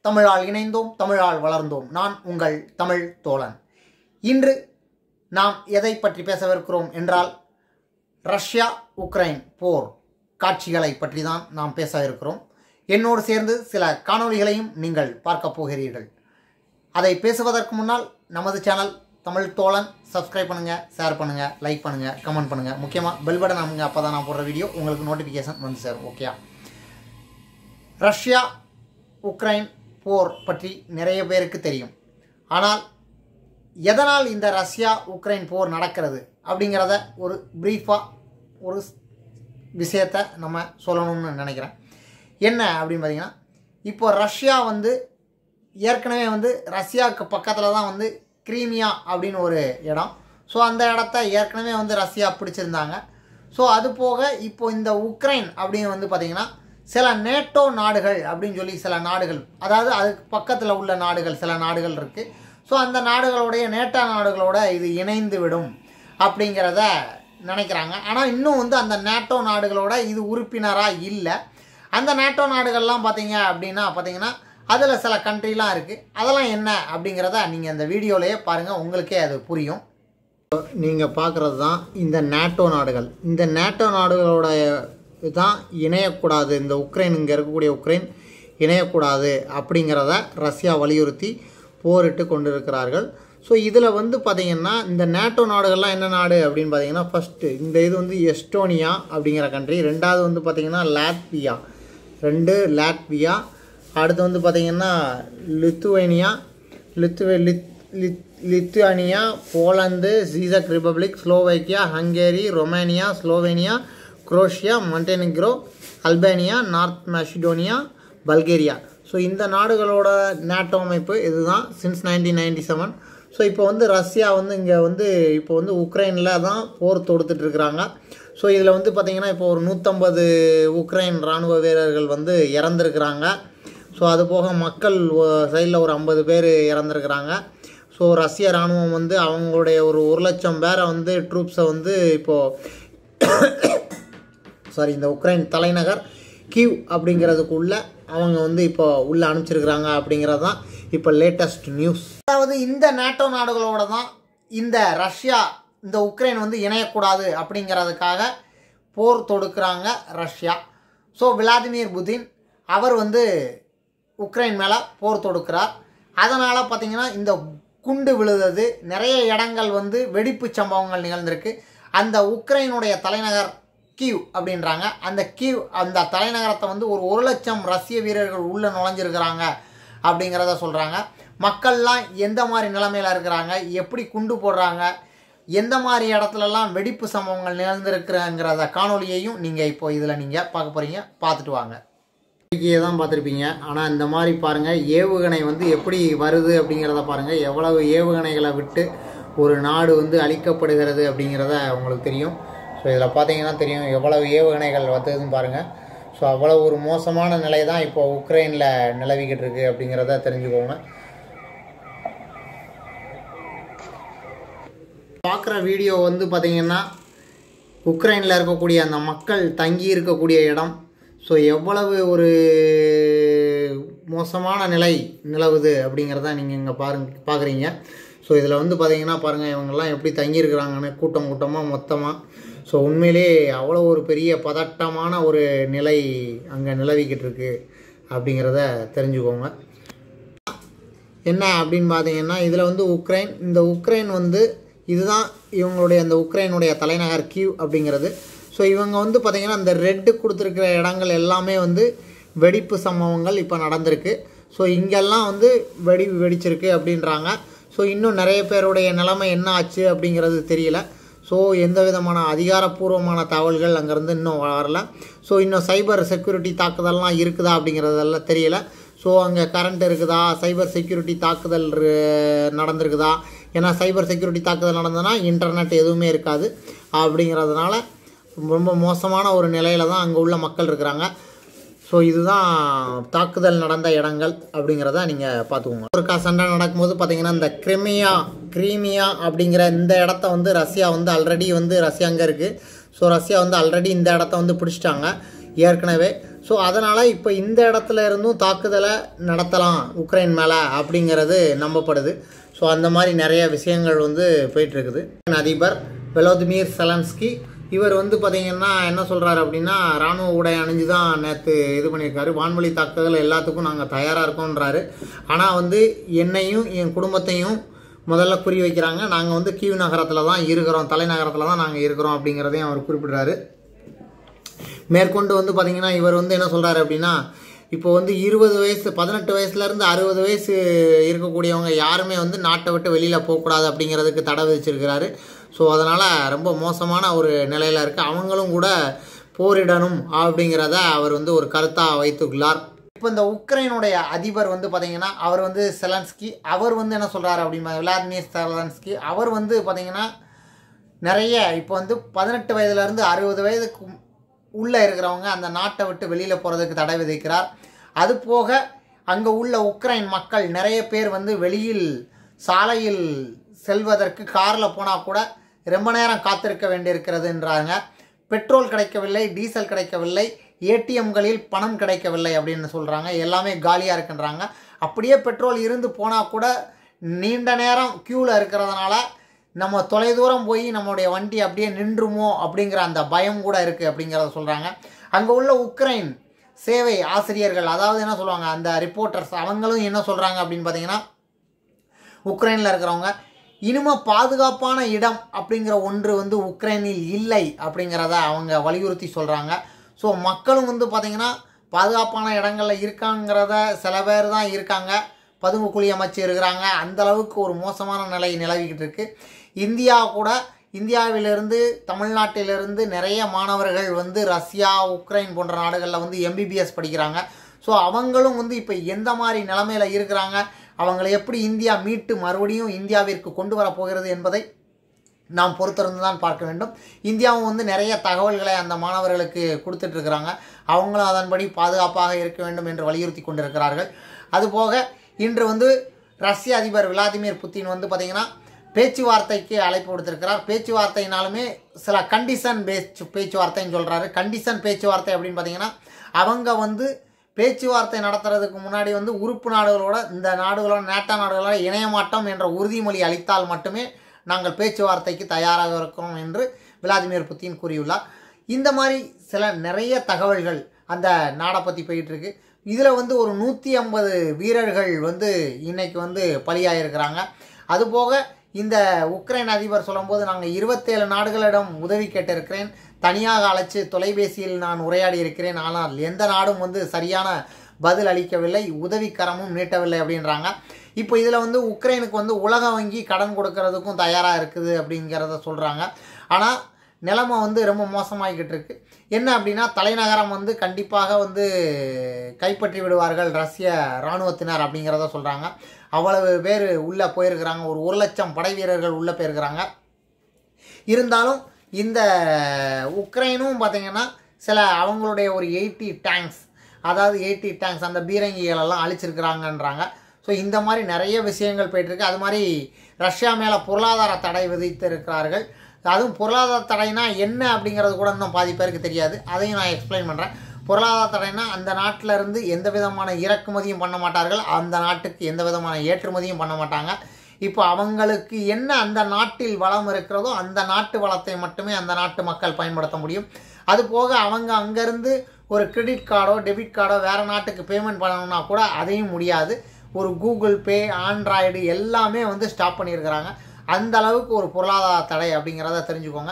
தமிழால் இணைந்தோம் தமிழால் வளர்ந்தோம் நான் உங்கள் தமிழ் தோழன் இன்று நாம் எதை பற்றி பேசவிருக்கிறோம் என்றால் ரஷ்யா உக்ரைன் போர் காட்சிகளை பற்றி தான் நாம் பேச இருக்கிறோம் என்னோடு சேர்ந்து சில காணொளிகளையும் நீங்கள் பார்க்க போகிறீர்கள் அதை பேசுவதற்கு முன்னால் நமது சேனல் தமிழ் தோழன் சப்ஸ்கிரைப் பண்ணுங்கள் ஷேர் பண்ணுங்கள் லைக் பண்ணுங்கள் கமெண்ட் பண்ணுங்கள் முக்கியமாக பெல் பட்டன் அமுங்க அப்போ தான் நான் போடுற வீடியோ உங்களுக்கு நோட்டிஃபிகேஷன் வந்து சேரும் ஓகே ரஷ்யா உக்ரைன் போர் பற்றி நிறைய பேருக்கு தெரியும் ஆனால் எதனால் இந்த ரஷ்யா உக்ரைன் போர் நடக்கிறது அப்படிங்கிறத ஒரு ப்ரீஃபாக ஒரு விஷயத்தை நம்ம சொல்லணும்னு நினைக்கிறேன் என்ன அப்படின்னு பார்த்தீங்கன்னா இப்போ ரஷ்யா வந்து ஏற்கனவே வந்து ரஷ்யாவுக்கு பக்கத்தில் தான் வந்து கிரீமியா அப்படின்னு ஒரு இடம் ஸோ அந்த இடத்த ஏற்கனவே வந்து ரஷ்யா பிடிச்சிருந்தாங்க ஸோ அது போக இப்போ இந்த உக்ரைன் அப்படின்னு வந்து பார்த்திங்கன்னா சில நேட்டோ நாடுகள் அப்படின்னு சொல்லி சில நாடுகள் அதாவது அதுக்கு பக்கத்தில் உள்ள நாடுகள் சில நாடுகள் இருக்குது ஸோ அந்த நாடுகளுடைய நேட்டோ நாடுகளோட இது இணைந்து விடும் அப்படிங்கிறத நினைக்கிறாங்க ஆனால் இன்னும் வந்து அந்த நேட்டோ நாடுகளோட இது உறுப்பினராக இல்லை அந்த நேட்டோ நாடுகள்லாம் பார்த்தீங்க அப்படின்னா பார்த்தீங்கன்னா அதில் சில கண்ட்ரிலாம் இருக்குது அதெல்லாம் என்ன அப்படிங்கிறத நீங்கள் இந்த வீடியோலையே பாருங்கள் உங்களுக்கே அது புரியும் நீங்கள் பார்க்குறது தான் இந்த நேட்டோ நாடுகள் இந்த நேட்டோ நாடுகளோட தான் இணையக்கூடாது இந்த உக்ரைன் இங்கே இருக்கக்கூடிய உக்ரைன் இணையக்கூடாது அப்படிங்கிறத ரஷ்யா வலியுறுத்தி போரிட்டு கொண்டிருக்கிறார்கள் ஸோ இதில் வந்து பார்த்திங்கன்னா இந்த நேட்டோ நாடுகள்லாம் என்ன நாடு அப்படின்னு பார்த்தீங்கன்னா ஃபஸ்ட்டு இந்த இது வந்து எஸ்டோனியா அப்படிங்கிற கண்ட்ரி ரெண்டாவது வந்து பார்த்திங்கன்னா லாட்வியா ரெண்டு லாட்வியா அடுத்து வந்து பார்த்திங்கன்னா லித்துவேனியா லித்துவே லித் லித் லித்துவானியா போலந்து சீசக் Republic Slovakia Hungary Romania Slovenia Croatia Montenegro Albania North Macedonia Bulgaria so இந்த நாடுகளோட நேட்டோ அமைப்பு இதுதான் since nineteen ninety seven so இப்போ வந்து ரஷ்யா வந்து இங்கே வந்து இப்போ வந்து உக்ரைனில் தான் போர் தொடுத்துட்ருக்குறாங்க ஸோ இதில் வந்து பார்த்திங்கன்னா இப்போ ஒரு நூற்றம்பது உக்ரைன் இராணுவ வீரர்கள் வந்து இறந்துருக்குறாங்க ஸோ அது போக மக்கள் சைடில் ஒரு ஐம்பது பேர் இறந்துருக்குறாங்க ஸோ ரஷ்ய இராணுவம் வந்து அவங்களுடைய ஒரு ஒரு லட்சம் பேரை வந்து ட்ரூப்ஸை வந்து இப்போது சாரி இந்த உக்ரைன் தலைநகர் கிவ் அப்படிங்கிறதுக்குள்ள அவங்க வந்து இப்போ உள்ளே அனுப்பிச்சிருக்கிறாங்க அப்படிங்கிறது தான் இப்போ லேட்டஸ்ட் நியூஸ் அதாவது இந்த நேட்டோ நாடுகளோட தான் இந்த ரஷ்யா இந்த உக்ரைன் வந்து இணையக்கூடாது அப்படிங்கிறதுக்காக போர் தொடுக்கிறாங்க ரஷ்யா ஸோ விளாடிமிர் புதின் அவர் வந்து உக்ரைன் மேலே போர் தொடுக்கிறார் அதனால் பார்த்திங்கன்னா இந்த குண்டு விழுந்தது நிறைய இடங்கள் வந்து வெடிப்பு சம்பவங்கள் நிகழ்ந்திருக்கு அந்த உக்ரைனுடைய தலைநகர் கீவ் அப்படின்றாங்க அந்த கீவ் அந்த தலைநகரத்தை வந்து ஒரு ஒரு லட்சம் ரஷ்ய வீரர்கள் உள்ளே நுழைஞ்சிருக்கிறாங்க அப்படிங்கிறத சொல்கிறாங்க மக்கள்லாம் எந்த மாதிரி நிலைமையில் இருக்கிறாங்க எப்படி குண்டு போடுறாங்க எந்த மாதிரி இடத்துலலாம் வெடிப்பு சம்பவங்கள் நிகழ்ந்திருக்கிறங்கிறத காணொலியையும் நீங்கள் இப்போ இதில் நீங்கள் பார்க்க போகிறீங்க பார்த்துட்டு வாங்க இன்றைக்கியே தான் பார்த்துருப்பீங்க ஆனால் இந்த மாதிரி பாருங்கள் ஏவுகணை வந்து எப்படி வருது அப்படிங்கிறத பாருங்கள் எவ்வளவு ஏவுகணைகளை விட்டு ஒரு நாடு வந்து அழிக்கப்படுகிறது அப்படிங்கிறத உங்களுக்கு தெரியும் ஸோ இதில் பார்த்தீங்கன்னா தெரியும் எவ்வளவு ஏவுகணைகள் வந்ததுன்னு பாருங்கள் ஸோ அவ்வளோ ஒரு மோசமான நிலை தான் இப்போ உக்ரைனில் நிலவிக்கிட்டு இருக்கு அப்படிங்கிறத தெரிஞ்சுக்கோங்க பார்க்குற வீடியோ வந்து பார்த்திங்கன்னா உக்ரைனில் இருக்கக்கூடிய அந்த மக்கள் தங்கி இருக்கக்கூடிய இடம் ஸோ எவ்வளவு ஒரு மோசமான நிலை நிலவுது அப்படிங்கிறத நீங்கள் இங்கே பாருங்க பார்க்குறீங்க ஸோ இதில் வந்து பார்த்தீங்கன்னா பாருங்கள் இவங்கெல்லாம் எப்படி தங்கியிருக்கிறாங்கன்னு கூட்டம் கூட்டமாக மொத்தமாக ஸோ உண்மையிலே அவ்வளோ ஒரு பெரிய பதட்டமான ஒரு நிலை அங்கே நிலவிக்கிட்டு இருக்கு அப்படிங்கிறத தெரிஞ்சுக்கோங்க என்ன அப்படின்னு பார்த்தீங்கன்னா இதில் வந்து உக்ரைன் இந்த உக்ரைன் வந்து இதுதான் இவங்களுடைய அந்த உக்ரைனுடைய தலைநகர் கியூ அப்படிங்கிறது ஸோ இவங்க வந்து பார்த்திங்கன்னா இந்த ரெட்டு கொடுத்துருக்கிற இடங்கள் எல்லாமே வந்து வெடிப்பு சம்பவங்கள் இப்போ நடந்திருக்கு ஸோ இங்கெல்லாம் வந்து வெடி வெடிச்சிருக்கு அப்படின்றாங்க ஸோ இன்னும் நிறைய பேருடைய நிலைமை என்ன ஆச்சு அப்படிங்கிறது தெரியல ஸோ எந்த விதமான அதிகாரப்பூர்வமான தகவல்கள் அங்கேருந்து இன்னும் வரல ஸோ இன்னும் சைபர் செக்யூரிட்டி தாக்குதல்லாம் இருக்குதா அப்படிங்கிறதெல்லாம் தெரியல ஸோ அங்கே கரண்ட் இருக்குதா சைபர் செக்யூரிட்டி தாக்குதல் நடந்திருக்குதா ஏன்னா சைபர் செக்யூரிட்டி தாக்குதல் நடந்ததுன்னா இன்டர்நெட் எதுவுமே இருக்காது அப்படிங்கிறதுனால ரொம்ப மோசமான ஒரு நிலையில் தான் அங்கே உள்ள மக்கள் இருக்கிறாங்க ஸோ இதுதான் தாக்குதல் நடந்த இடங்கள் அப்படிங்கிறத நீங்கள் பார்த்துக்கோங்க ஒருக்கா சண்டை நடக்கும்போது பார்த்தீங்கன்னா இந்த கிரிமியா கிரீமியா அப்படிங்கிற இந்த இடத்த வந்து ரஷ்யா வந்து ஆல்ரெடி வந்து ரஷ்யா அங்கே இருக்குது ஸோ ரஷ்யா வந்து ஆல்ரெடி இந்த இடத்த வந்து பிடிச்சிட்டாங்க ஏற்கனவே ஸோ அதனால் இப்போ இந்த இடத்துல இருந்தும் தாக்குதலை நடத்தலாம் உக்ரைன் மேலே அப்படிங்கிறது நம்பப்படுது ஸோ அந்த மாதிரி நிறைய விஷயங்கள் வந்து போயிட்டுருக்குது அதிபர் வெலோதிமிர் செலன்ஸ்கி இவர் வந்து பார்த்தீங்கன்னா என்ன சொல்கிறாரு அப்படின்னா ராணுவ உடை அணிஞ்சு தான் நேற்று இது பண்ணியிருக்காரு வான்வழி தாக்குதல் எல்லாத்துக்கும் நாங்கள் தயாராக இருக்கோன்றாரு ஆனால் வந்து என்னையும் என் குடும்பத்தையும் முதல்ல குறி வைக்கிறாங்க நாங்கள் வந்து கீவ் நகரத்தில் தான் இருக்கிறோம் தலைநகரத்தில் தான் நாங்கள் இருக்கிறோம் அப்படிங்கிறதையும் அவர் குறிப்பிடுறாரு மேற்கொண்டு வந்து பார்த்தீங்கன்னா இவர் வந்து என்ன சொல்கிறாரு அப்படின்னா இப்போ வந்து இருபது வயசு பதினெட்டு வயசுலேருந்து அறுபது வயசு இருக்கக்கூடியவங்க யாருமே வந்து நாட்டை விட்டு வெளியில் போகக்கூடாது அப்படிங்கிறதுக்கு தடை விதிச்சிருக்கிறாரு ஸோ அதனால் ரொம்ப மோசமான ஒரு நிலையில் இருக்குது அவங்களும் கூட போரிடணும் அப்படிங்கிறத அவர் வந்து ஒரு கருத்தாக வைத்துள்ளார் இப்போ இந்த உக்ரைனுடைய அதிபர் வந்து பார்த்தீங்கன்னா அவர் வந்து செலன்ஸ்கி அவர் வந்து என்ன சொல்கிறாரு அப்படின்னா விளாடிமிர் செலன்ஸ்கி அவர் வந்து பார்த்தீங்கன்னா நிறைய இப்போ வந்து பதினெட்டு வயதுலேருந்து அறுபது வயதுக்கு உள்ளே இருக்கிறவங்க அந்த நாட்டை விட்டு வெளியில் போகிறதுக்கு தடை விதிக்கிறார் அது போக அங்கே உள்ள உக்ரைன் மக்கள் நிறைய பேர் வந்து வெளியில் சாலையில் செல்வதற்கு காரில் போனால் கூட ரொம்ப நேரம் காத்திருக்க வேண்டியிருக்கிறதுன்றாங்க பெட்ரோல் கிடைக்கவில்லை டீசல் கிடைக்கவில்லை ஏடிஎம்களில் பணம் கிடைக்கவில்லை அப்படின்னு சொல்கிறாங்க எல்லாமே காலியாக இருக்குன்றாங்க அப்படியே பெட்ரோல் இருந்து போனால் கூட நீண்ட நேரம் க்யூவில் இருக்கிறதுனால நம்ம தொலைதூரம் போய் நம்மளுடைய வண்டி அப்படியே நின்றுமோ அப்படிங்கிற அந்த பயம் கூட இருக்குது அப்படிங்கிறத சொல்கிறாங்க அங்கே உள்ள உக்ரைன் சேவை ஆசிரியர்கள் அதாவது என்ன சொல்லுவாங்க அந்த ரிப்போர்ட்டர்ஸ் அவங்களும் என்ன சொல்கிறாங்க அப்படின்னு பார்த்தீங்கன்னா உக்ரைனில் இருக்கிறவங்க இனிமே பாதுகாப்பான இடம் அப்படிங்கிற ஒன்று வந்து உக்ரைனில் இல்லை அப்படிங்கிறத அவங்க வலியுறுத்தி சொல்கிறாங்க ஸோ மக்களும் வந்து பார்த்திங்கன்னா பாதுகாப்பான இடங்களில் இருக்காங்கிறத சில பேர் தான் இருக்காங்க பதுங்கு குழி அமைச்சு இருக்கிறாங்க அந்த அளவுக்கு ஒரு மோசமான நிலை நிலவிக்கிட்டு இருக்கு இந்தியா கூட இந்தியாவிலிருந்து தமிழ்நாட்டிலிருந்து நிறைய மாணவர்கள் வந்து ரஷ்யா உக்ரைன் போன்ற நாடுகளில் வந்து எம்பிபிஎஸ் படிக்கிறாங்க ஸோ அவங்களும் வந்து இப்போ எந்த மாதிரி நிலமையில் இருக்கிறாங்க அவங்களை எப்படி இந்தியா மீட்டு மறுபடியும் இந்தியாவிற்கு கொண்டு வரப் போகிறது என்பதை நாம் பொறுத்திருந்து தான் பார்க்க வேண்டும் இந்தியாவும் வந்து நிறைய தகவல்களை அந்த மாணவர்களுக்கு கொடுத்துட்டு இருக்கிறாங்க அவங்களும் அதன்படி பாதுகாப்பாக இருக்க வேண்டும் என்று வலியுறுத்தி கொண்டிருக்கிறார்கள் அதுபோக இன்று வந்து ரஷ்ய அதிபர் விளாடிமிர் புத்தின் வந்து பார்த்திங்கன்னா பேச்சுவார்த்தைக்கு அழைப்பு கொடுத்திருக்கிறார் பேச்சுவார்த்தைனாலுமே சில கண்டிஷன் பேச்சு பேச்சுவார்த்தைன்னு சொல்கிறாரு கண்டிஷன் பேச்சுவார்த்தை அப்படின்னு பார்த்தீங்கன்னா அவங்க வந்து பேச்சுவார்த்தை நடத்துறதுக்கு முன்னாடி வந்து உறுப்பு நாடுகளோட இந்த நாடுகளோட நேட்டா நாடுகளோட இணைய மாட்டோம் என்ற உறுதிமொழி அளித்தால் மட்டுமே நாங்கள் பேச்சுவார்த்தைக்கு தயாராக இருக்கிறோம் என்று விளாடிமிர் புத்தின் கூறியுள்ளார் இந்த மாதிரி சில நிறைய தகவல்கள் அந்த நாடை பற்றி போயிட்டு இருக்கு இதில் வந்து ஒரு நூற்றி ஐம்பது வீரர்கள் வந்து இன்னைக்கு வந்து பலியாயிருக்கிறாங்க அதுபோக இந்த உக்ரைன் அதிபர் சொல்லும்போது நாங்கள் இருபத்தேழு நாடுகளிடம் உதவி கேட்டிருக்கிறேன் தனியாக அழைச்சு தொலைபேசியில் நான் உரையாடி இருக்கிறேன் ஆனால் எந்த நாடும் வந்து சரியான பதில் அளிக்கவில்லை உதவிக்கரமும் நீட்டவில்லை அப்படின்றாங்க இப்போ இதில் வந்து உக்ரைனுக்கு வந்து உலக வங்கி கடன் கொடுக்கறதுக்கும் தயாராக இருக்குது அப்படிங்கிறத சொல்கிறாங்க ஆனால் நிலைமை வந்து ரொம்ப மோசமாகிக்கிட்டு இருக்கு என்ன அப்படின்னா தலைநகரம் வந்து கண்டிப்பாக வந்து கைப்பற்றி விடுவார்கள் ரஷ்ய இராணுவத்தினர் அப்படிங்கிறத சொல்கிறாங்க அவ்வளவு பேர் உள்ளே போயிருக்கிறாங்க ஒரு ஒரு லட்சம் படை வீரர்கள் உள்ளே போயிருக்கிறாங்க இருந்தாலும் இந்த உக்ரைனும் பார்த்தீங்கன்னா சில அவங்களுடைய ஒரு எயிட்டி டேங்க்ஸ் அதாவது எயிட்டி டேங்க்ஸ் அந்த பீரங்கிகள் எல்லாம் அழிச்சிருக்கிறாங்கன்றாங்க ஸோ இந்த மாதிரி நிறைய விஷயங்கள் போயிட்டுருக்கு அது மாதிரி ரஷ்யா மேலே பொருளாதார தடை விதித்திருக்கிறார்கள் அதுவும் பொருளாதார தடைனா என்ன அப்படிங்கிறது கூட இன்னும் பாதி பேருக்கு தெரியாது அதையும் நான் எக்ஸ்பிளைன் பண்ணுறேன் பொருளாதார தடைனா அந்த நாட்டில் இருந்து எந்த விதமான இறக்குமதியும் பண்ண மாட்டார்கள் அந்த நாட்டுக்கு எந்த விதமான ஏற்றுமதியும் பண்ண மாட்டாங்க இப்போ அவங்களுக்கு என்ன அந்த நாட்டில் வளம் இருக்கிறதோ அந்த நாட்டு வளத்தை மட்டுமே அந்த நாட்டு மக்கள் பயன்படுத்த முடியும் அது போக அவங்க அங்கேருந்து ஒரு கிரெடிட் கார்டோ டெபிட் கார்டோ வேறு நாட்டுக்கு பேமெண்ட் பண்ணணும்னா கூட அதையும் முடியாது ஒரு கூகுள் பே ஆண்ட்ராய்டு எல்லாமே வந்து ஸ்டாப் பண்ணியிருக்கிறாங்க அந்த அளவுக்கு ஒரு பொருளாதார தடை அப்படிங்கிறத தெரிஞ்சுக்கோங்க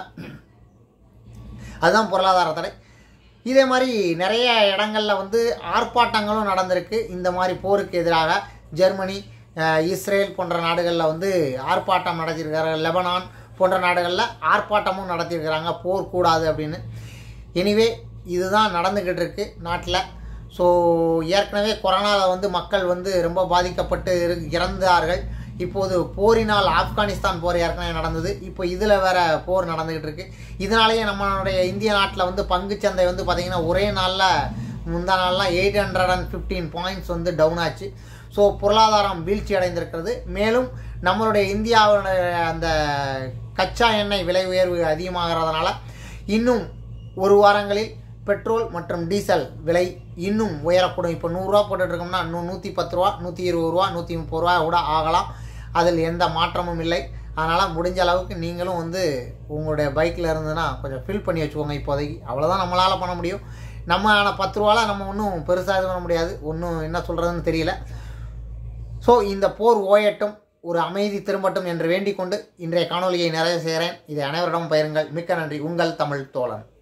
அதுதான் பொருளாதார தடை இதே மாதிரி நிறைய இடங்களில் வந்து ஆர்ப்பாட்டங்களும் நடந்திருக்கு இந்த மாதிரி போருக்கு எதிராக ஜெர்மனி அஹ், இஸ்ரேல் போன்ற நாடுகளில் வந்து ஆர்ப்பாட்டம் நடத்தியிருக்காங்க லெபனான் போன்ற நாடுகளில் ஆர்ப்பாட்டமும் நடத்தியிருக்கிறாங்க போர் கூடாது அப்படின்னு எனிவே இதுதான் நடந்துக்கிட்டு இருக்கு நாட்டில் ஸோ ஏற்கனவே கொரோனாவில் வந்து மக்கள் வந்து ரொம்ப பாதிக்கப்பட்டு இரு- இறந்தார்கள் இப்போது போரினால் ஆப்கானிஸ்தான் போர் ஏற்கனவே நடந்தது இப்போ இதில் வேற போர் நடந்துக்கிட்டு இருக்கு இதனாலேயே நம்மளுடைய இந்திய நாட்டில் வந்து பங்குச்சந்தை வந்து பார்த்திங்கன்னா ஒரே நாளில் முந்தா நாள்லாம் eight hundred and fifteen points வந்து டவுன் ஆச்சு ஸோ பொருளாதாரம் வீழ்ச்சி அடைந்திருக்கிறது மேலும் நம்மளுடைய இந்தியாவுடைய அந்த கச்சா எண்ணெய் விலை உயர்வு அதிகமாகிறதுனால இன்னும் ஒரு வாரங்களில் பெட்ரோல் மற்றும் டீசல் விலை இன்னும் உயரக்கூடும் இப்போ நூறுரூவா போட்டுட்ருக்கோம்னா இன்னும் நூற்றி பத்து ரூபா நூற்றி இருபது ரூபா நூற்றி முப்பது ரூபா கூட ஆகலாம் அதில் எந்த மாற்றமும் இல்லை அதனால் முடிஞ்ச அளவுக்கு நீங்களும் வந்து உங்களுடைய பைக்கில் இருந்ததுன்னா கொஞ்சம் ஃபில் பண்ணி வச்சுக்கோங்க இப்போதைக்கு அவ்வளோதான் நம்மளால் பண்ண முடியும் நம்ம ஆனால் பத்து ரூபாவில் நம்ம ஒன்றும் பெருசாக இது பண்ண முடியாது ஒன்றும் என்ன சொல்கிறதுன்னு தெரியல ஸோ இந்த போர் ஓயட்டும் ஒரு அமைதி திரும்பட்டும் என்று வேண்டிக் கொண்டு இன்றைய காணொலியை நிறைவு செய்கிறேன் இதை அனைவரிடம் பயிருங்கள் மிக்க நன்றி உங்கள் தமிழ் தோழன்